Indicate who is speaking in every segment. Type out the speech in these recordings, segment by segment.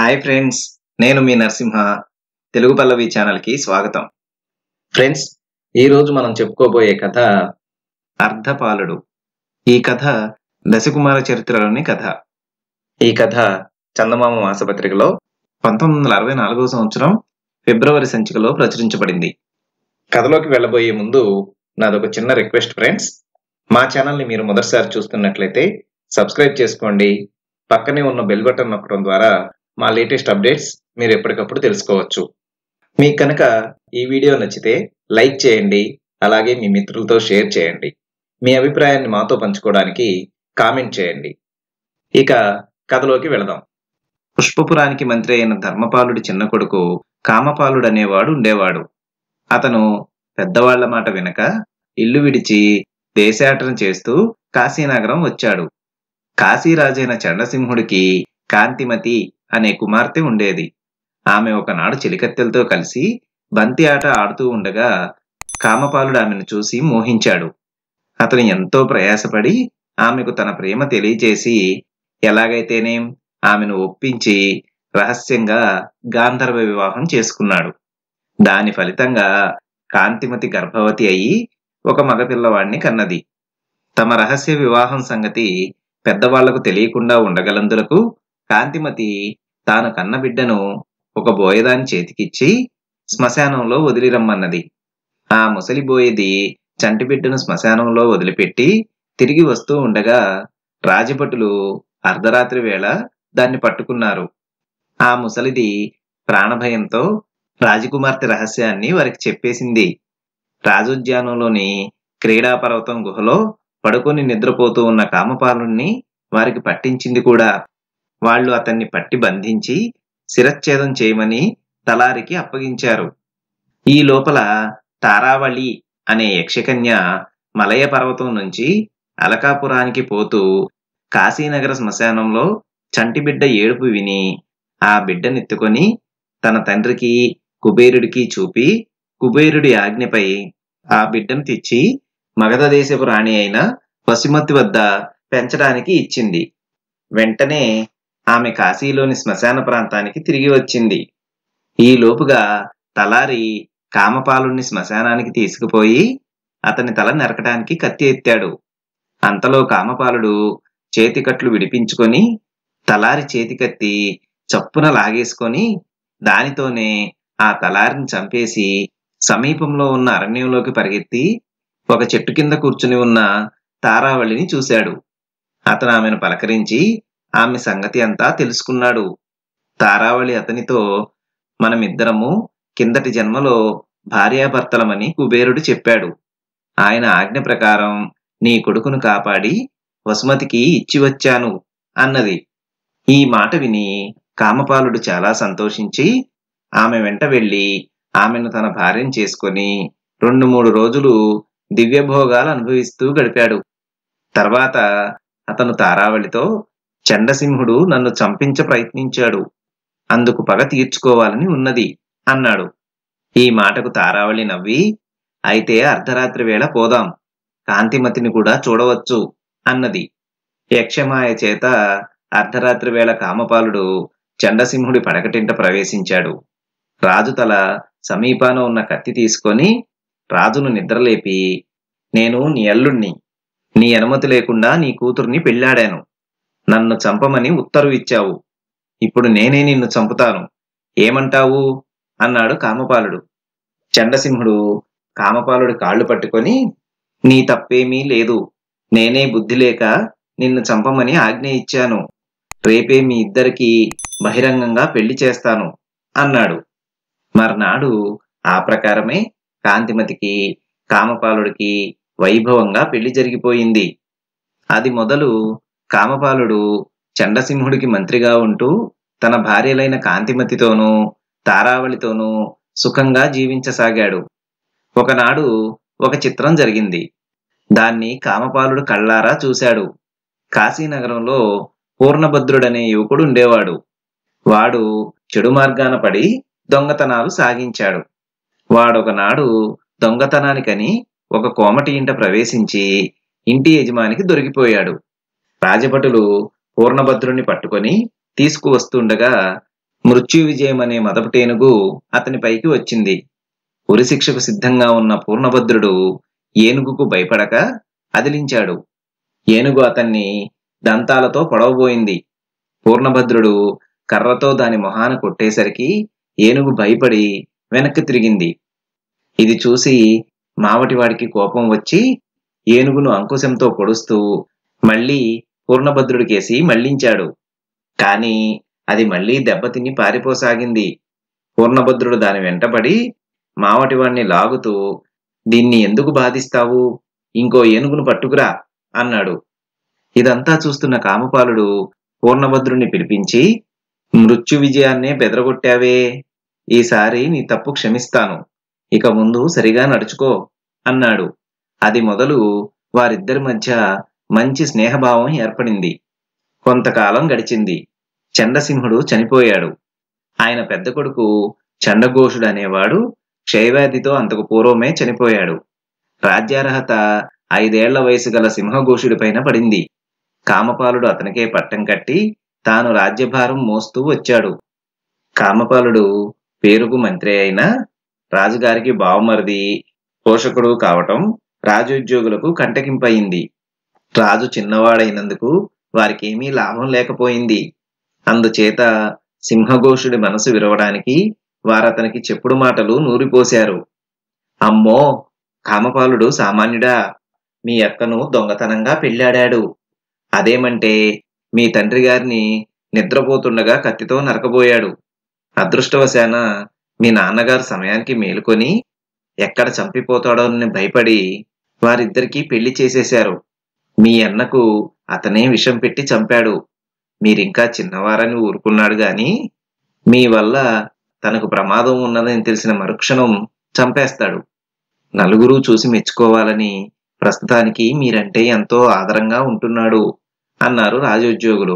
Speaker 1: hi friends నేను మీ నరసింహ తెలుగు పల్లవి ఛానల్కి స్వాగతం ఫ్రెండ్స్ ఈ రోజు మనం చెప్పుకోబోయే కథ అర్ధపాలుడు ఈ కథ దశకుమార చరిత్రలోని కథ ఈ కథ చందమామ మాసపత్రికలో పంతొమ్మిది వందల అరవై నాలుగవ సంవత్సరం ఫిబ్రవరి సంచికలో ప్రచురించబడింది కథలోకి వెళ్ళబోయే ముందు నాదొక చిన్న రిక్వెస్ట్ ఫ్రెండ్స్ మా ఛానల్ని మీరు మొదటిసారి చూస్తున్నట్లయితే సబ్స్క్రైబ్ చేసుకోండి పక్కనే ఉన్న బెల్ బటన్ నొక్కడం ద్వారా మా లేటెస్ట్ అప్డేట్స్ మీరు ఎప్పటికప్పుడు తెలుసుకోవచ్చు మీకు కనుక ఈ వీడియో నచ్చితే లైక్ చేయండి అలాగే మీ మిత్రులతో షేర్ చేయండి మీ అభిప్రాయాన్ని మాతో పంచుకోవడానికి కామెంట్ చేయండి ఇక కథలోకి వెళదాం పుష్పపురానికి మంత్రి అయిన ధర్మపాలుడి చిన్న కొడుకు కామపాలుడు అనేవాడు ఉండేవాడు అతను పెద్దవాళ్ల మాట వినక ఇల్లు విడిచి దేశాటన చేస్తూ కాశీనగరం వచ్చాడు కాశీరాజైన చండసింహుడికి కాంతిమతి అనే కుమార్తె ఉండేది ఆమె ఒకనాడు చెలికత్తెలతో కలిసి బంతి ఆట ఆడుతూ ఉండగా కామపాలుడు ఆమెను చూసి మోహించాడు అతను ఎంతో ప్రయాసపడి ఆమెకు తన ప్రేమ తెలియచేసి ఎలాగైతేనేం ఆమెను ఒప్పించి రహస్యంగా గాంధర్వ వివాహం చేసుకున్నాడు దాని ఫలితంగా కాంతిమతి గర్భవతి అయి ఒక మగపిల్లవాణ్ణి కన్నది తమ రహస్య వివాహం సంగతి పెద్దవాళ్లకు తెలియకుండా ఉండగలందులకు కాంతిమతి తాను కన్న బిడ్డను ఒక బోయదాని చేతికిచ్చి శ్మశానంలో వదిలిరమ్మన్నది ఆ ముసలి బోయేది చంటి బిడ్డను శ్మశానంలో వదిలిపెట్టి తిరిగి వస్తూ ఉండగా రాజభటులు అర్ధరాత్రి వేళ దాన్ని పట్టుకున్నారు ఆ ముసలిది ప్రాణభయంతో రాజకుమార్తె రహస్యాన్ని వారికి చెప్పేసింది రాజోద్యానంలోని క్రీడాపర్వతం గుహలో పడుకొని నిద్రపోతూ ఉన్న కామపాలుణ్ణి వారికి పట్టించింది కూడా వాళ్ళు అతన్ని పట్టి బంధించి శిరచ్ఛేదం చేయమని తలారికి అప్పగించారు ఈ లోపల తారావళి అనే యక్షకన్య మలయ పర్వతం నుంచి అలకాపురానికి పోతూ కాశీనగర శ్మశానంలో చంటిబిడ్డ ఏడుపు విని ఆ బిడ్డనెత్తుకొని తన తండ్రికి కుబేరుడికి చూపి కుబేరుడి ఆజ్ఞపై ఆ బిడ్డను తెచ్చి మగధ దేశపు రాణి అయిన పశుమతి వద్ద పెంచడానికి ఇచ్చింది వెంటనే ఆమె కాశీలోని శ్మశాన ప్రాంతానికి తిరిగి వచ్చింది ఈ లోపుగా తలారి కామపాలుణ్ణి శ్మశానానికి తీసుకుపోయి అతని తల నరకడానికి కత్తి ఎత్తాడు అంతలో కామపాలుడు చేతికట్లు విడిపించుకొని తలారి చేతికత్తి చప్పున లాగేసుకొని దానితోనే ఆ తలారిని చంపేసి సమీపంలో ఉన్న అరణ్యంలోకి పరిగెత్తి ఒక చెట్టు కింద కూర్చుని ఉన్న తారావళిని చూశాడు అతను ఆమెను పలకరించి ఆమె సంగతి అంతా తెలుసుకున్నాడు తారావళి అతనితో మనమిద్దరము కిందటి జన్మలో భార్యాభర్తలమని కుబేరుడు చెప్పాడు ఆయన ఆజ్ఞ ప్రకారం నీ కొడుకును కాపాడి వసుమతికి ఇచ్చి వచ్చాను అన్నది ఈ మాట విని కామపాలుడు చాలా సంతోషించి ఆమె వెంట వెళ్ళి ఆమెను తన భార్యను చేసుకొని రెండు మూడు రోజులు దివ్యభోగాలు అనుభవిస్తూ గడిపాడు తర్వాత అతను తారావళితో చండసింహుడు నన్ను చంపించ ప్రయత్నించాడు అందుకు పగ తీర్చుకోవాలని ఉన్నది అన్నాడు ఈ మాటకు తారావళి నవ్వి అయితే అర్ధరాత్రి వేళ పోదాం కాంతిమతిని కూడా చూడవచ్చు అన్నది యక్షమాయ చేత అర్ధరాత్రి వేళ కామపాలుడు చండసింహుడి పడకటింట ప్రవేశించాడు రాజు తల సమీపాన ఉన్న కత్తి తీసుకొని రాజును నిద్రలేపి నేను నీ అల్లుణ్ణి నీ అనుమతి లేకుండా నీ కూతుర్ని పెళ్ళాడాను నన్ను చంపమని ఉత్తర్వు ఇచ్చావు ఇప్పుడు నేనే నిన్ను చంపుతాను ఏమంటావు అన్నాడు కామపాలుడు చండసింహుడు కామపాలుడి కాళ్ళు పట్టుకొని నీ తప్పేమీ లేదు నేనే బుద్ధి లేక నిన్ను చంపమని ఆజ్ఞ ఇచ్చాను రేపే మీ ఇద్దరికి బహిరంగంగా పెళ్లి చేస్తాను అన్నాడు మర్నాడు ఆ ప్రకారమే కాంతిమతికి కామపాలుడికి వైభవంగా పెళ్లి జరిగిపోయింది అది మొదలు కామపాలుడు చండసింహుడికి మంత్రిగా ఉంటూ తన భార్యలైన కాంతిమతితోనూ తారావళితోనూ సుఖంగా జీవించసాగాడు ఒకనాడు ఒక చిత్రం జరిగింది దాన్ని కామపాలుడు కళ్ళారా చూశాడు కాశీనగరంలో పూర్ణభద్రుడనే యువకుడు ఉండేవాడు వాడు చెడు మార్గాన పడి దొంగతనాలు సాగించాడు వాడొకనాడు దొంగతనానికని ఒక కోమటి ఇంట ప్రవేశించి ఇంటి యజమానికి దొరికిపోయాడు రాజభటులు పూర్ణభద్రుని పట్టుకొని తీసుకువస్తుండగా మృత్యు విజయం అనే మదపుటేనుగు అతని పైకి వచ్చింది ఉరిశిక్షకు సిద్ధంగా ఉన్న పూర్ణభద్రుడు ఏనుగుకు భయపడక అదిలించాడు ఏనుగు అతన్ని దంతాలతో పొడవబోయింది పూర్ణభద్రుడు కర్రతో దాని మొహాన కొట్టేసరికి ఏనుగు భయపడి వెనక్కి తిరిగింది ఇది చూసి మావటివాడికి కోపం వచ్చి ఏనుగును అంకుశంతో పొడుస్తూ మళ్ళీ పూర్ణభద్రుడికేసి మళ్లించాడు కాని అది మళ్ళీ దెబ్బతిని పారిపోసాగింది పూర్ణభద్రుడు దాని వెంటపడి మావటివాణ్ణి లాగుతూ దీన్ని ఎందుకు బాధిస్తావు ఇంకో ఏనుగును పట్టుకురా అన్నాడు ఇదంతా చూస్తున్న కామపాలుడు పూర్ణభద్రుణ్ణి పిలిపించి మృత్యు విజయాన్నే బెదరగొట్టావే ఈసారి నీ తప్పు క్షమిస్తాను ఇక ముందు సరిగా నడుచుకో అన్నాడు అది మొదలు వారిద్దరి మధ్య మంచి స్నేహభావం ఏర్పడింది కొంతకాలం గడిచింది చండసింహుడు చనిపోయాడు ఆయన పెద్ద కొడుకు చండఘోషుడు అనేవాడు క్షయవ్యాధితో అంతకు పూర్వమే చనిపోయాడు రాజ్యార్హత ఐదేళ్ల వయసు గల సింహఘోషుడి పైన పడింది కామపాలుడు అతనికే పట్టం కట్టి తాను రాజ్యభారం మోస్తూ వచ్చాడు కామపాలుడు పేరుకు మంత్రి అయినా రాజుగారికి బావమరిది పోషకుడు కావటం రాజోద్యోగులకు కంటకింపయింది రాజు చిన్నవాడైనందుకు వారికేమీ లాభం లేకపోయింది అందుచేత సింహఘోషుడి మనసు విరవడానికి వారతనికి చెప్పుడు మాటలు నూరిపోశారు అమ్మో కామపాలుడు సామాన్యుడా మీ అక్కను దొంగతనంగా పెళ్ళాడాడు అదేమంటే మీ తండ్రి గారిని నిద్రపోతుండగా కత్తితో నరకబోయాడు అదృష్టవశాన మీ నాన్నగారు సమయానికి మేలుకొని ఎక్కడ చంపిపోతాడోనని భయపడి వారిద్దరికీ పెళ్లి చేసేశారు మీ అన్నకు అతనే విషం పెట్టి చంపాడు మీరింకా చిన్నవారని ఊరుకున్నాడు గాని మీ వల్ల తనకు ప్రమాదం ఉన్నదని తెలిసిన మరుక్షణం చంపేస్తాడు నలుగురు చూసి మెచ్చుకోవాలని ప్రస్తుతానికి మీరంటే ఎంతో ఆదరంగా ఉంటున్నాడు అన్నారు రాజోద్యోగులు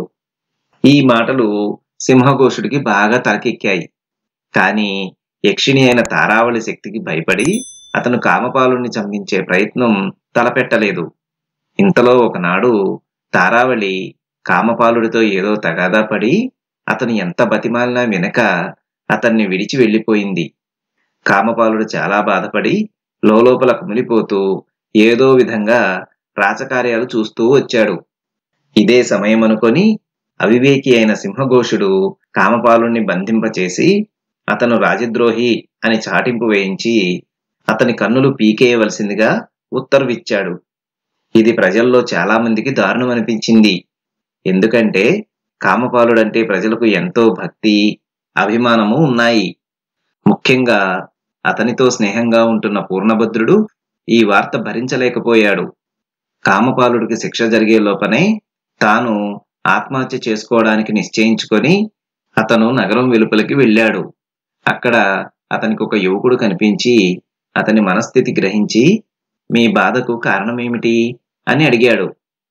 Speaker 1: ఈ మాటలు సింహఘోషుడికి బాగా తలకెక్కాయి కాని యక్షిణి అయిన తారావళి శక్తికి భయపడి అతను కామపాలుణ్ణి చంపించే ప్రయత్నం తలపెట్టలేదు ఇంతలో ఒకనాడు తారావళి కామపాలుడితో ఏదో తగాదా పడి అతను ఎంత బతిమాలినా వెనక అతన్ని విడిచి వెళ్ళిపోయింది కామపాలుడు చాలా బాధపడి లోపల కుమిలిపోతూ ఏదో విధంగా రాచకార్యాలు చూస్తూ వచ్చాడు ఇదే సమయం అనుకొని అవివేకి అయిన సింహఘోషుడు కామపాలుణ్ణి బంధింపచేసి అతను రాజద్రోహి అని చాటింపు వేయించి అతని కన్నులు పీకేయవలసిందిగా ఉత్తర్విచ్చాడు ఇది ప్రజల్లో చాలా మందికి దారుణం అనిపించింది ఎందుకంటే కామపాలుడంటే ప్రజలకు ఎంతో భక్తి అభిమానము ఉన్నాయి ముఖ్యంగా అతనితో స్నేహంగా ఉంటున్న పూర్ణభద్రుడు ఈ వార్త భరించలేకపోయాడు కామపాలుడికి శిక్ష జరిగే లోపనే తాను ఆత్మహత్య చేసుకోవడానికి నిశ్చయించుకొని అతను నగరం వెలుపలికి వెళ్ళాడు అక్కడ అతనికి ఒక యువకుడు కనిపించి అతని మనస్థితి గ్రహించి మీ బాధకు కారణమేమిటి అని అడిగాడు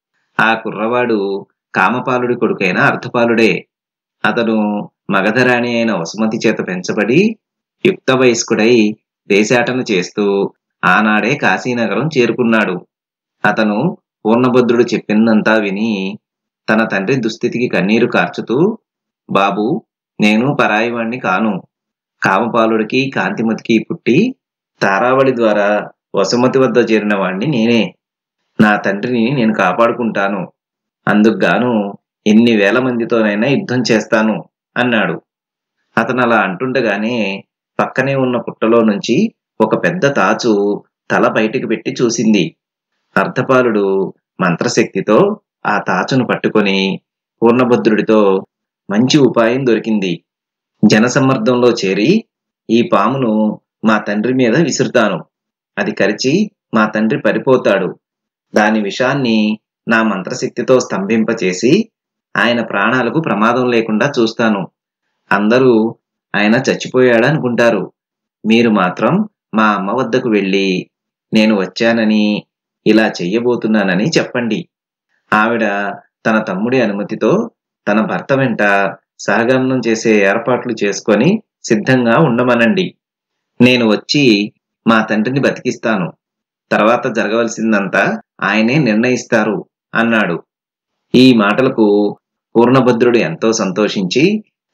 Speaker 1: ఆ కుర్రవాడు కామపాలుడి కొడుకైన అర్థపాలుడే అతను మగధరాణి అయిన వసుమతి చేత పెంచబడి యుక్త వయస్కుడై దేశాటన చేస్తూ ఆనాడే కాశీనగరం చేరుకున్నాడు అతను పూర్ణభద్రుడు చెప్పిందంతా విని తన తండ్రి దుస్థితికి కన్నీరు కార్చుతూ బాబు నేను పరాయివాణ్ణి కాను కామపాలుడికి కాంతిమతికి పుట్టి తారావళి ద్వారా వసుమతి వద్ద చేరిన వాణ్ణి నేనే నా తండ్రిని నేను కాపాడుకుంటాను అందుకుగాను ఎన్ని వేల మందితోనైనా యుద్ధం చేస్తాను అన్నాడు అతను అలా అంటుండగానే పక్కనే ఉన్న పుట్టలో నుంచి ఒక పెద్ద తాచు తల బయటికి పెట్టి చూసింది అర్ధపాలుడు మంత్రశక్తితో ఆ తాచును పట్టుకొని పూర్ణభద్రుడితో మంచి ఉపాయం దొరికింది జనసమ్మర్దంలో చేరి ఈ పామును మా తండ్రి మీద విసురుతాను అది కరిచి మా తండ్రి పడిపోతాడు దాని విషాన్ని నా మంత్రశక్తితో స్తంభింపచేసి ఆయన ప్రాణాలకు ప్రమాదం లేకుండా చూస్తాను అందరూ ఆయన చచ్చిపోయాడనుకుంటారు మీరు మాత్రం మా అమ్మ వద్దకు వెళ్ళి నేను వచ్చానని ఇలా చెయ్యబోతున్నానని చెప్పండి ఆవిడ తన తమ్ముడి అనుమతితో తన భర్త వెంట సహగమనం చేసే ఏర్పాట్లు చేసుకొని సిద్ధంగా ఉండమనండి నేను వచ్చి మా తండ్రిని బతికిస్తాను తర్వాత జరగవలసిందంతా ఆయనే నిర్ణయిస్తారు అన్నాడు ఈ మాటలకు పూర్ణభద్రుడు ఎంతో సంతోషించి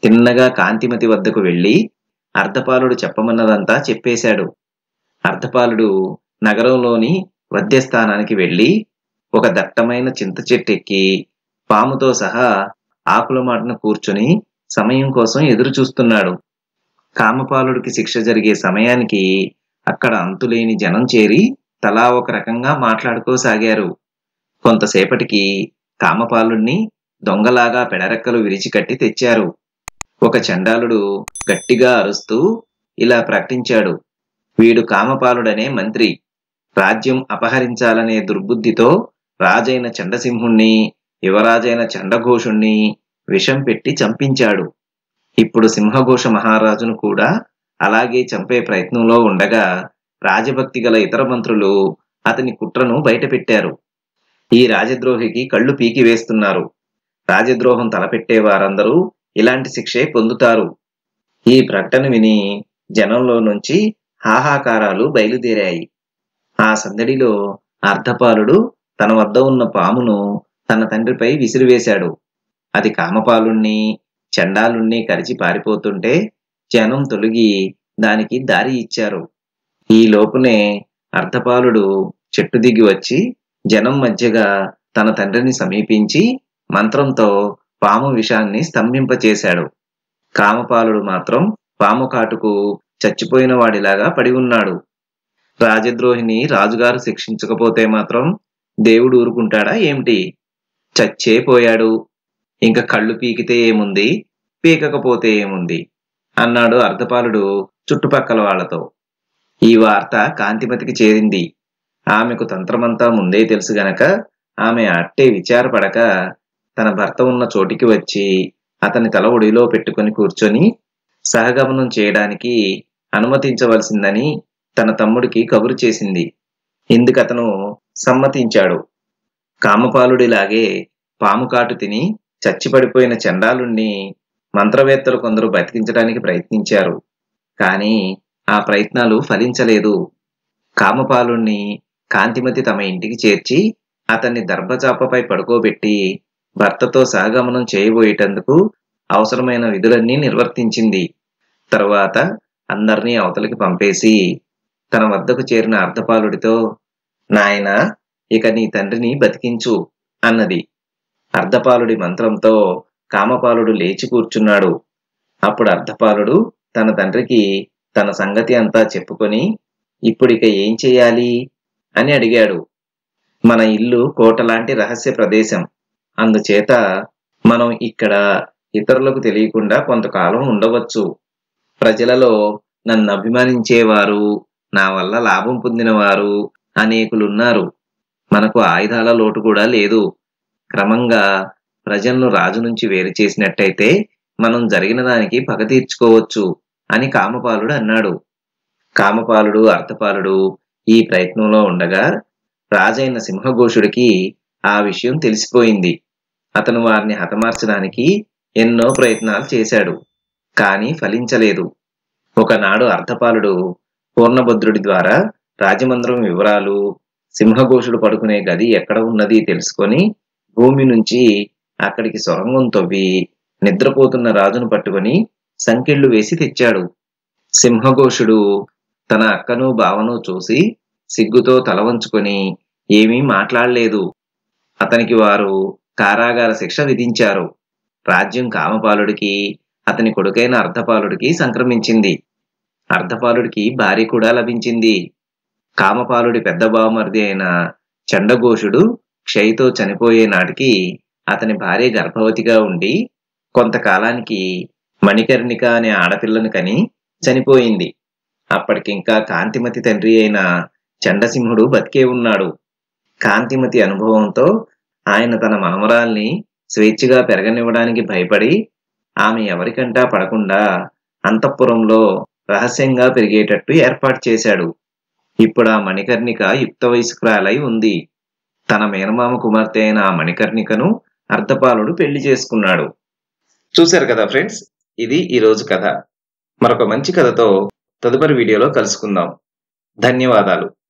Speaker 1: తిన్నగా కాంతిమతి వద్దకు వెళ్లి అర్ధపాలుడు చెప్పమన్నదంతా చెప్పేశాడు అర్ధపాలుడు నగరంలోని వద్యస్థానానికి వెళ్లి ఒక దట్టమైన చింత చెట్టెక్కి పాముతో సహా ఆకుల మాటను కూర్చుని సమయం కోసం ఎదురు చూస్తున్నాడు కామపాలుడికి శిక్ష జరిగే సమయానికి అక్కడ అంతులేని జనం చేరి తలా ఒక రకంగా మాట్లాడుకోసాగారు కొంతసేపటికి కామపాలుణ్ణి దొంగలాగా పెడరెక్కలు విరిచికట్టి తెచ్చారు ఒక చండాలుడు గట్టిగా అరుస్తూ ఇలా ప్రకటించాడు వీడు కామపాలుడనే మంత్రి రాజ్యం అపహరించాలనే దుర్బుద్ధితో రాజైన చండసింహుణ్ణి యువరాజైన చండఘోషుణ్ణి విషం పెట్టి చంపించాడు ఇప్పుడు సింహఘోష మహారాజును కూడా అలాగే చంపే ప్రయత్నంలో ఉండగా రాజభక్తి గల ఇతర మంత్రులు అతని కుట్రను బయటపెట్టారు ఈ రాజద్రోహికి కళ్ళు పీకి వేస్తున్నారు రాజద్రోహం తలపెట్టే వారందరూ ఇలాంటి శిక్షే పొందుతారు ఈ ప్రకటన విని జనంలో నుంచి హాహాకారాలు బయలుదేరాయి ఆ సందడిలో అర్ధపాలుడు తన వద్ద ఉన్న పామును తన తండ్రిపై విసిరివేశాడు అది కామపాలుణ్ణి చండాలుణ్ణి కరిచి పారిపోతుంటే జనం తొలగి దానికి దారి ఇచ్చారు ఈ లోపునే అర్ధపాలుడు చెట్టు దిగి వచ్చి జనం మధ్యగా తన తండ్రిని సమీపించి మంత్రంతో పాము విషాన్ని స్తంభింపచేశాడు కామపాలుడు మాత్రం పాము కాటుకు చచ్చిపోయిన వాడిలాగా పడి ఉన్నాడు రాజద్రోహిని రాజుగారు శిక్షించకపోతే మాత్రం దేవుడు ఊరుకుంటాడా ఏమిటి చచ్చే పోయాడు ఇంకా కళ్ళు పీకితే ఏముంది పీకకపోతే ఏముంది అన్నాడు అర్ధపాలుడు చుట్టుపక్కల వాళ్లతో ఈ వార్త కాంతిమతికి చేరింది ఆమెకు తంత్రమంతా ముందే తెలుసు గనక ఆమె అట్టే విచారపడక తన భర్త ఉన్న చోటికి వచ్చి అతని తల ఒడిలో పెట్టుకుని కూర్చొని సహగమనం చేయడానికి అనుమతించవలసిందని తన తమ్ముడికి కబురు చేసింది ఇందుకతను సమ్మతించాడు కామపాలుడిలాగే పాము కాటు తిని చచ్చిపడిపోయిన చండాలుణ్ణి మంత్రవేత్తలు కొందరు బతికించడానికి ప్రయత్నించారు కానీ ఆ ప్రయత్నాలు ఫలించలేదు కామపాలుణ్ణి కాంతిమతి తమ ఇంటికి చేర్చి అతన్ని దర్భచాపపై పడుకోబెట్టి భర్తతో సహగమనం చేయబోయేటందుకు అవసరమైన విధులన్నీ నిర్వర్తించింది తరువాత అందర్నీ అవతలికి పంపేసి తన వద్దకు చేరిన అర్ధపాలుడితో నాయన ఇక నీ తండ్రిని బతికించు అన్నది అర్ధపాలుడి మంత్రంతో కామపాలుడు లేచి కూర్చున్నాడు అప్పుడు అర్ధపాలుడు తన తండ్రికి తన సంగతి అంతా చెప్పుకొని ఇప్పుడిక ఏం చెయ్యాలి అని అడిగాడు మన ఇల్లు కోటలాంటి రహస్య ప్రదేశం అందుచేత మనం ఇక్కడ ఇతరులకు తెలియకుండా కొంతకాలం ఉండవచ్చు ప్రజలలో నన్ను అభిమానించేవారు నా వల్ల లాభం పొందినవారు అనేకులున్నారు మనకు ఆయుధాల లోటు కూడా లేదు క్రమంగా ప్రజలను రాజు నుంచి వేరు చేసినట్టయితే మనం జరిగిన దానికి పగ తీర్చుకోవచ్చు అని కామపాలుడు అన్నాడు కామపాలుడు అర్థపాలుడు ఈ ప్రయత్నంలో ఉండగా రాజైన సింహఘోషుడికి ఆ విషయం తెలిసిపోయింది అతను వారిని హతమార్చడానికి ఎన్నో ప్రయత్నాలు చేశాడు కానీ ఫలించలేదు ఒకనాడు అర్ధపాలుడు పూర్ణభద్రుడి ద్వారా రాజమందిరం వివరాలు సింహఘోషుడు పడుకునే గది ఎక్కడ ఉన్నది తెలుసుకొని భూమి నుంచి అక్కడికి సొరంగం తవ్వి నిద్రపోతున్న రాజును పట్టుకొని సంకెళ్ళు వేసి తెచ్చాడు సింహఘోషుడు తన అక్కను బావను చూసి సిగ్గుతో తల వంచుకొని ఏమీ మాట్లాడలేదు అతనికి వారు కారాగార శిక్ష విధించారు రాజ్యం కామపాలుడికి అతని కొడుకైన అర్ధపాలుడికి సంక్రమించింది అర్ధపాలుడికి భార్య కూడా లభించింది కామపాలుడి పెద్ద బావమరిది అయిన చండఘోషుడు క్షయితో చనిపోయే నాటికి అతని భార్య గర్భవతిగా ఉండి కొంతకాలానికి మణికర్ణిక అనే ఆడపిల్లను కని చనిపోయింది అప్పటికింకా కాంతిమతి తండ్రి అయిన చండసింహుడు బతికే ఉన్నాడు కాంతిమతి అనుభవంతో ఆయన తన మనమరాల్ని స్వేచ్ఛగా పెరగనివ్వడానికి భయపడి ఆమె ఎవరికంటా పడకుండా అంతఃపురంలో రహస్యంగా పెరిగేటట్టు ఏర్పాటు చేశాడు ఇప్పుడు ఆ మణికర్ణిక యుక్త వయస్కురాలై ఉంది తన మేనమామ కుమార్తె అయిన ఆ మణికర్ణికను అర్ధపాలుడు పెళ్లి చేసుకున్నాడు చూశారు కదా ఫ్రెండ్స్ ఇది ఈ రోజు కథ మరొక మంచి కథతో తదుపరి వీడియోలో కలుసుకుందాం ధన్యవాదాలు